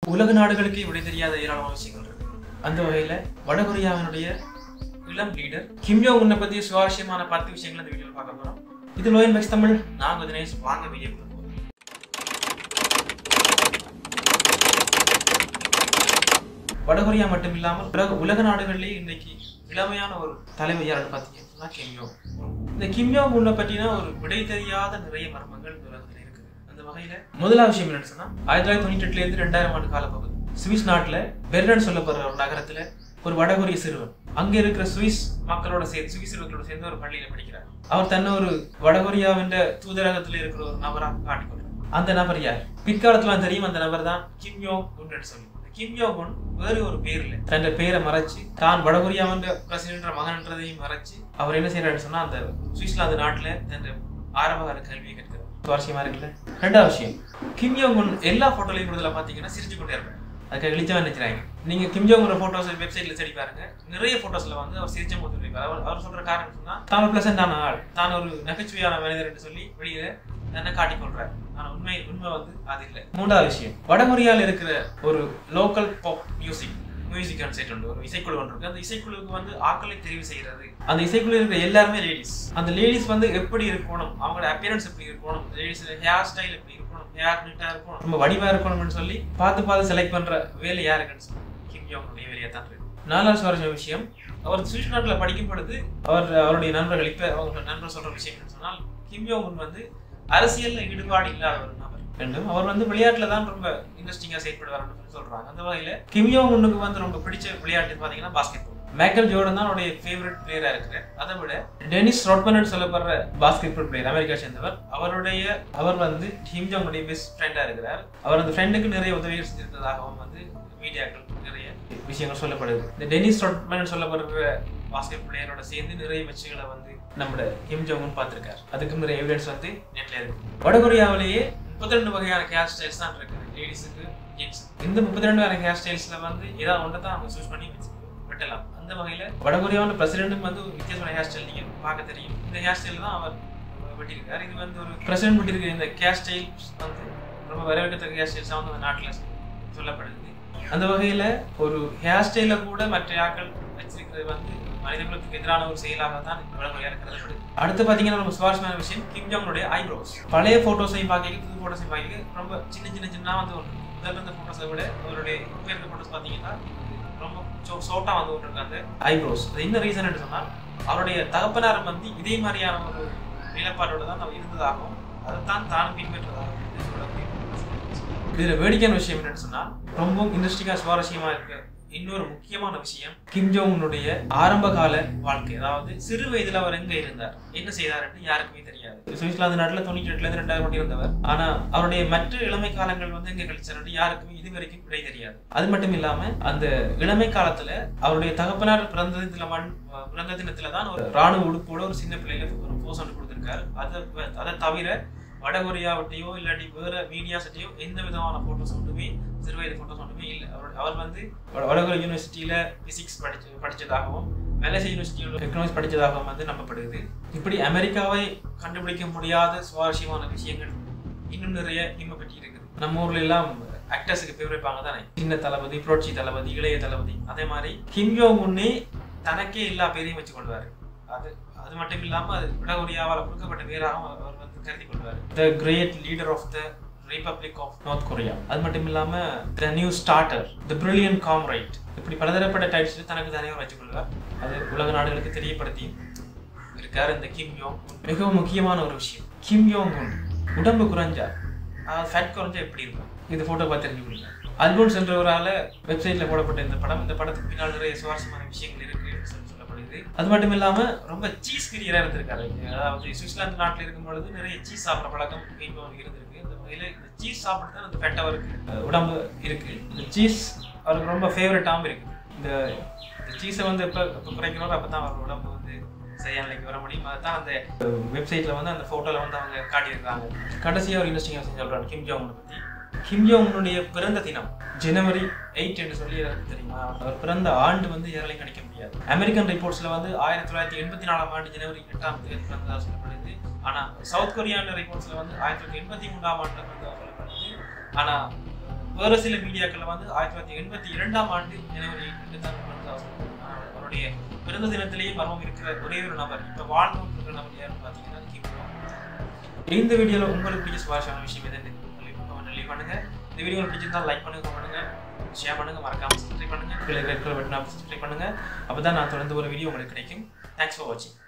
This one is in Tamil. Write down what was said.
உலக நாடுகளுக்கே விடை தெரியாத ஏராளமான விஷயங்கள் இருக்கு அந்த வகையில வடகொரியாவினுடைய இளம் லீடர் கிம் யோங் உன்னை பத்திய சுவாரஸ்யமான பத்து விஷயங்கள் இந்த வீடியோவில் பார்க்க போறோம் இது லோயன் மேக்ஸ் தமிழ் நாங்க தினேஷ் வாங்க வீடியோ போறோம் வடகொரியா மட்டும் இல்லாமல் உலக உலக நாடுகளிலேயே இன்னைக்கு இளமையான ஒரு தலைவர் யாருன்னு பார்த்தீங்கன்னா கிம் யோங் இந்த கிம் யோங் உன்னை பற்றின ஒரு விடை தெரியாத நிறைய மர்மங்கள் இந்த உலகத்தில் இருக்குது அந்த வகையில முதலாவது விஷயம் என்னன்னு சொன்னா ஆயிரத்தி தொள்ளாயிரத்தி தொண்ணூற்றி எட்டுல இருந்து ரெண்டாயிரம் ஆண்டு காலப்பகுதி சுவிஸ் நாட்டுல பெர்னன் சொல்லப்படுற ஒரு நகரத்துல ஒரு வடகொரிய சிறுவன் அங்க இருக்கிற சுவிஸ் மக்களோட சேர்ந்து சுவிஸ் மக்களோட சேர்ந்து ஒரு பள்ளியில படிக்கிறார் அவர் தன்னை ஒரு வடகொரியாவின் தூதரகத்துல இருக்கிற ஒரு நபராக காட்டிக்கொள்றார் அந்த நபர் யார் பிற்காலத்துல தெரியும் அந்த நபர் தான் கிம் யோங் உன்னு சொல்லி இந்த கிம் யோங் உன் வேறு ஒரு பேர் இல்லை தன் பேரை மறைச்சு தான் வடகொரியாவின் பிரசிடென்ட் மகன்ன்றதையும் மறைச்சு அவர் என்ன செய்யறாருன்னு சொன்னா அந்த சுவிட்சர்லாந்து நாட்டுல தன் ஆரம்பகால கல்வியை கற்கிறார் சுவாரஸ்யமா இருக்குல்ல ரெண்டாவது விஷயம் கிம் யோங் உன் எல்லா போட்டோலையும் கொடுத்துல பாத்தீங்கன்னா சிரிச்சு கொண்டே இருப்பார் அதுக்கு இழிச்சவன் நினைக்கிறாங்க நீங்க கிம் ஜோங் போட்டோஸ் வெப்சைட்ல தேடி பாருங்க நிறைய போட்டோஸ்ல வந்து அவர் சிரிச்ச போது இருப்பார் அவர் அவர் சொல்ற காரணம் சொன்னா தான் பிளசண்டான ஆள் தான் ஒரு நகைச்சுவையான மனிதர் என்று சொல்லி வெளியில என்ன காட்டிக்கொள்றார் ஆனா உண்மை உண்மை வந்து அது இல்லை மூன்றாவது விஷயம் வடகொரியால இருக்கிற ஒரு local pop music music concert உண்டு ஒரு இசைக்குழு ஒன்று இருக்கு அந்த இசைக்குழுவுக்கு வந்து ஆக்களை தெரிவு செய்யறது அந்த இசைக்குழு இருக்கிற எல்லாருமே லேடிஸ் அந்த லேடிஸ் வந்து எப்படி இருக்கணும் அவங்களோட அப்பியரன்ஸ் எப்படி இருக்கணும் லேடிஸ் ஹேர் ஸ்டைல் எப்படி இருக்கணும் ஹேர் நீட்டா இருக்கணும் ரொம்ப வடிவா இருக்கணும்னு சொல்லி பார்த்து பார்த்து செலக்ட் பண்ற வேலை யாருக்குன்னு சொல்லி கிம் ஜோங்குடைய வேலையா தான் இருக்கு நாலாவது சுவாரஸ்ய விஷயம் அவர் சுவிஸ் நாட்டில் படிக்கும் பொழுது அவர் அவருடைய நண்பர்கள் இப்ப அவங்க நண்பர் சொல்ற விஷயம் என்னன்னு சொன்னால் கிம் ஜோங் வந்து அரசியல்ல ஈடுபாடு இல்லாத ஒரு நபர் ரெண்டும் அவர் வந்து விளையாட்டுல தான் ரொம்ப இன்ட்ரெஸ்டிங்கா செயல்படுவார்னு சொல்லி சொல்றாங்க அந்த வகையில கிம் யோங் உன்னுக்கு வந்து ரொம்ப பிடிச்ச விளையாட்டு பாத்தீங்கன்னா பாஸ்கெட் பால் மைக்கேல் ஜோர்டன் தான் அவருடைய ஃபேவரட் பிளேயரா இருக்கிறார் அதை விட டெனிஸ் ரோட்மன் சொல்லப்படுற பாஸ்கெட் பால் பிளேயர் அமெரிக்கா சேர்ந்தவர் அவருடைய அவர் வந்து கிம் ஜோங் உடைய பெஸ்ட் ஃப்ரெண்டா இருக்கிறார் அவர் அந்த ஃப்ரெண்டுக்கு நிறைய உதவிகள் செஞ்சிருந்ததாகவும் வந்து மீடியாக்கள் நிறைய விஷயங்கள் சொல்லப்படுது இந்த டெனிஸ் ரொட்மன் சொல்லப்படுற பாஸ்கெட் பிளேயரோட சேர்ந்து நிறைய வெற்றிகளை வந்து நம்மளோட கிம் ஜோங்னு பார்த்திருக்காரு அதுக்கு நிறைய எவிடன்ஸ் வந்து நெட்ல இருக்கு வடகொரியாவிலேயே முப்பத்தி ரெண்டு வகையான ஹேர் ஸ்டைல்ஸ் தான் இருக்குது லேடிஸுக்கு ஜென்ஸ் இந்த முப்பத்தி ரெண்டு வகையான ஹேர் ஸ்டைல்ஸ்ல வந்து ஏதாவது ஒன்றை தான் அவங்க சூஸ் பண்ணி வச்சு வெட்டலாம் அந்த வகையில வடகொரியாவோட பிரசிடென்ட் வந்து ஒரு வித்தியாசமான ஹேர் ஸ்டைல் நீங்க பார்க்க தெரியும் இந்த ஹேர் ஸ்டைல் தான் அவர் வெட்டியிருக்காரு இது வந்து ஒரு பிரசிடென்ட் வெட்டியிருக்கிற இந்த ஹேர் ஸ்டைல்ஸ் வந்து ரொம்ப வரவேற்கத்தக்க ஹேர் ஸ்டைல்ஸாக வந்து அந்த நாட்டில் சொல்லப்படுது அந்த வகையில ஒரு ஹேர் ஸ்டைல கூட மற்ற ஆக்கள் வச்சிருக்கிறது வந்து மனிதர்களுக்கு எதிரான ஒரு செயலாக தான் வடகொரியால கருதப்படுது அடுத்து பாத்தீங்கன்னா நம்ம சுவாரஸ்யமான விஷயம் கிம் ஜோங்களுடைய ஐப்ரோஸ் பழைய போட்டோஸையும் பார்க்க புது போட்டோஸையும் பார்க்க ரொம்ப சின்ன சின்ன சின்ன வந்து ஒன்று முதல்ல இருந்த போட்டோஸை விட அவருடைய இப்போ இருக்க போட்டோஸ் பார்த்தீங்கன்னா ரொம்ப சோட்டா வந்து ஒன்று இருக்கு அந்த ஐப்ரோஸ் அது என்ன ரீசன் சொன்னால் அவருடைய தகப்பனார் வந்து இதே மாதிரியான ஒரு நிலப்பாட்டோட தான் அவர் இருந்ததாகவும் அதைத்தான் தானும் பின்பற்றதாகவும் சொல்லக்கூடிய இதுல வேடிக்கையான விஷயம் என்னன்னு சொன்னா ரொம்ப இன்ட்ரெஸ்டிங்கா சுவாரஸ்யமா இருக்கு இன்னொரு முக்கியமான விஷயம் கிம் ஜோங்கனுடைய ஆரம்ப கால வாழ்க்கை அதாவது சிறு வயதுல அவர் எங்க இருந்தார் என்ன செய்தாருன்னு யாருக்குமே தெரியாது சுவிட்சர்லாந்து நாட்டுல தொண்ணூற்றி எட்டுல இருந்து ரெண்டாயிரம் மணி இருந்தவர் ஆனா அவருடைய மற்ற இளமை காலங்கள் வந்து எங்க கழிச்சாரு யாருக்குமே இது வரைக்கும் விடை தெரியாது அது மட்டும் இல்லாம அந்த இளமை காலத்துல அவருடைய தகப்பனார் பிறந்த தினத்துல மண் பிறந்த தினத்துல தான் ஒரு ராணுவ உடுப்போட ஒரு சின்ன பிள்ளையில ஒரு போஸ் ஒன்று கொடுத்திருக்காரு அதை அதை தவிர வடகொரியாவட்டையோ இல்லாட்டி வேற மீடியாஸ்ட்டையோ எந்த விதமான போட்டோஸ் ஒன்றுமே சிறு வயது போட்டோஸ் ஒன்றுமே இல்லை அவர் அவர் வந்து வடகொரிய யூனிவர்சிட்டியில பிசிக்ஸ் படிச்சு படிச்சதாகவும் மலேசியா யூனிவர்சிட்டியோட எக்கனாமிக்ஸ் படிச்சதாகவும் வந்து நம்பப்படுது இப்படி அமெரிக்காவை கண்டுபிடிக்க முடியாத சுவாரஸ்யமான விஷயங்கள் இன்னும் நிறைய இம்ம பற்றி இருக்குது நம்ம ஊர்ல எல்லாம் ஆக்டர்ஸுக்கு பேர் வைப்பாங்க தானே சின்ன தளபதி புரட்சி தளபதி இளைய தளபதி அதே மாதிரி கிம் யோங் உன்னே தனக்கே எல்லா பேரையும் வச்சு கொள்வாரு அது அது மட்டும் இல்லாம அது வடகொரியாவால் கொடுக்கப்பட்ட பேராகவும் அவர் வந்து கருதி கொள்வார் the great leader of the republic of North Korea அது மட்டும் இல்லாம the new starter the brilliant comrade இப்படி பலதரப்பட்ட டைப்ஸ் தனக்கு தானே வச்சுக்கொள்வார் அது உலக நாடுகளுக்கு தெரியப்படுத்தி இருக்கார் இந்த கிம் யோங் மிகவும் முக்கியமான ஒரு விஷயம் கிம் யோங் உன் உடம்பு குறைஞ்சா அதாவது ஃபேட் குறைஞ்சா எப்படி இருக்கும் இந்த போட்டோ பார்த்து தெரிஞ்சு கொடுங்க அல்போன்ஸ் என்றவரால வெப்சைட்ல போடப்பட்ட இந்த படம் இந்த படத்துக்கு பின்னால் நிறைய சுவாரஸ்யமான விஷயங்கள் இருக்கு சொல்லி சொல்லப்படுது அது மட்டும் இல்லாம ரொம்ப சீஸ் கிரியரா இருந்திருக்காரு அதாவது சுவிட்சர்லாந்து நாட்டில் இருக்கும் பொழுது நிறைய சீஸ் சாப்பிட்ற பழக்கம் அவருக்கு இருந்திருக்கு இந்த வகையில இந்த சீஸ் சாப்பிட்டு தான் அந்த ஃபேட் அவருக்கு உடம்பு இருக்கு இந்த சீஸ் அவருக்கு ரொம்ப ஃபேவரட்டாகவும் இருக்கு இந்த சீஸை வந்து எப்போ எப்போ குறைக்கிறோம் அப்போ தான் அவர் உடம்பு வந்து சரியான நிலைக்கு வர முடியும் அதுதான் அந்த வெப்சைட்ல வந்து அந்த போட்டோல வந்து அவங்க காட்டியிருக்காங்க கடைசியாக ஒரு இன்ட்ரெஸ்டிங்காக சொல்றாங்க கிம் ஜோங் பத்தி கிம் ஜோங்குடைய பிறந்த தினம் ஜனவரி எயிட் என்று சொல்லி எனக்கு தெரியுமா அவர் பிறந்த ஆண்டு வந்து யாராலையும் கணிக்க முடியாது அமெரிக்கன் ரிப்போர்ட்ஸ்ல வந்து ஆயிரத்தி தொள்ளாயிரத்தி எண்பத்தி நாலாம் ஆண்டு ஜனவரி எட்டாம் தேதி பிறந்ததாக சொல்லப்படுது ஆனா சவுத் கொரியான ரிப்போர்ட்ஸ்ல வந்து ஆயிரத்தி தொள்ளாயிரத்தி எண்பத்தி மூணாம் ஆண்டு பிறந்ததாக சொல்லப்படுது ஆனா வேறு சில மீடியாக்களில் வந்து ஆயிரத்தி தொள்ளாயிரத்தி எண்பத்தி இரண்டாம் ஆண்டு ஜனவரி ரெண்டு தான் பிறந்த அவர். ஆஹ் அவருடைய பிறந்த தினத்திலேயே மர்மம் இருக்கிற ஒரே ஒரு நபர் இப்போ வாழ்ந்து கொண்டிருக்கிற நபர் யாருன்னு பார்த்தீங்கன்னா கிம் ஜோங் இந்த வீடியோவில் உங்களுக்கு பிடிச்ச சுவாரஸ்யமான விஷயம் எதுன்னு லீவ் பண்ணுங்க இந்த வீடியோ உங்களுக்கு பிடிச்சிருந்தா லைக் பண்ணுங்க பண்ணுங்க ஷேர் பண்ணுங்க மறக்காம சப்ஸ்கிரைப் பண்ணுங்க கீழே ரெட் கலர் பட்டன் சப்ஸ்கிரைப் பண்ணுங்க அப்பதான் நான் தொடர்ந்து ஒரு வீடியோ உங்களுக்கு கிடைக்கும் தேங்க்ஸ் ஃபார் வாட்சிங்